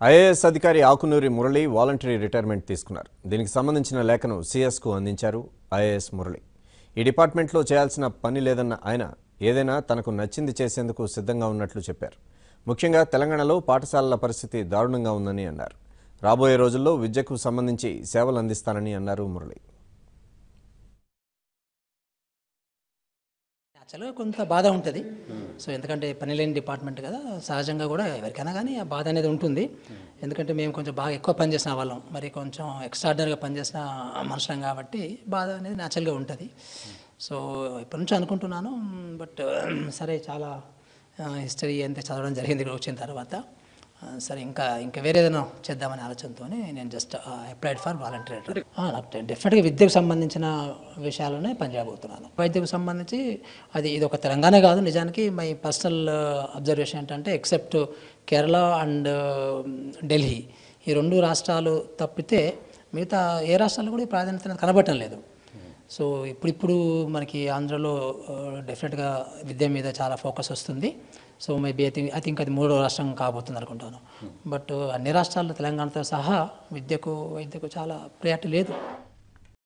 IAS అధికారి Akunuri Murali voluntary retirement తీసుకున్నారు దీనికి సంబంధించిన లేఖను సిఎస్కు అందించారు ఐఏఎస్ మురళి ఈ డిపార్ట్మెంట్లో చేయాల్సిన పని లేదన్న ఆయన ఏదైనా తనకు నచ్చింది చేసేందుకు సిద్ధంగా ఉన్నట్లు చెప్పారు ముఖ్యంగా తెలంగాణలో పాఠశాలల పరిస్థితి దారుణంగా ఉందని అన్నారు రాబోయే రోజుల్లో విద్యకు సంబంధించి సేవలు అందిస్తానని అన్నారు మురళి యాక్చువల్గా కొంత బాధ ఉంటుంది సో ఎందుకంటే పని లేని డిపార్ట్మెంట్ కదా సహజంగా కూడా ఎవరికైనా కానీ ఆ బాధ అనేది ఉంటుంది ఎందుకంటే మేము కొంచెం బాగా ఎక్కువ పని చేసిన వాళ్ళం మరి కొంచెం ఎక్స్ట్రాడినరీగా పనిచేసిన మనుషులం కాబట్టి బాధ అనేది న్యాచురల్గా ఉంటుంది సో ఇప్పటి నుంచి అనుకుంటున్నాను బట్ సరే చాలా హిస్టరీ అంతా చదవడం జరిగింది ఇక్కడ వచ్చిన తర్వాత ఆ, సరే ఇంకా ఇంకా వేరే ఏదైనా చేద్దామనే ఆలోచనతో నేను జస్ట్ అప్లైడ్ ఫర్ వాలంటీర్ నాకు డెఫినెట్గా విద్యకు సంబంధించిన విషయాలనే పనిచేయబోతున్నాను వైద్యకు సంబంధించి అది ఇది ఒక తెలంగాణ కాదు నిజానికి మై పర్సనల్ అబ్జర్వేషన్ ఏంటంటే ఎక్సెప్ట్ కేరళ అండ్ ఢిల్లీ ఈ రెండు రాష్ట్రాలు తప్పితే మిగతా ఏ రాష్ట్రాల్లో కూడా ఈ ప్రాధాన్యత అనేది కనబడటం లేదు సో ఇప్పుడిప్పుడు మనకి ఆంధ్రలో డెఫినెట్గా విద్య మీద చాలా ఫోకస్ వస్తుంది so maybe I think I think అది మూడో రాష్ట్రం కాబోతుంది అనుకుంటాను బట్ అన్ని రాష్ట్రాల్లో తెలంగాణతో సహా విద్యకు వైద్యకు చాలా ప్రయారిటీ లేదు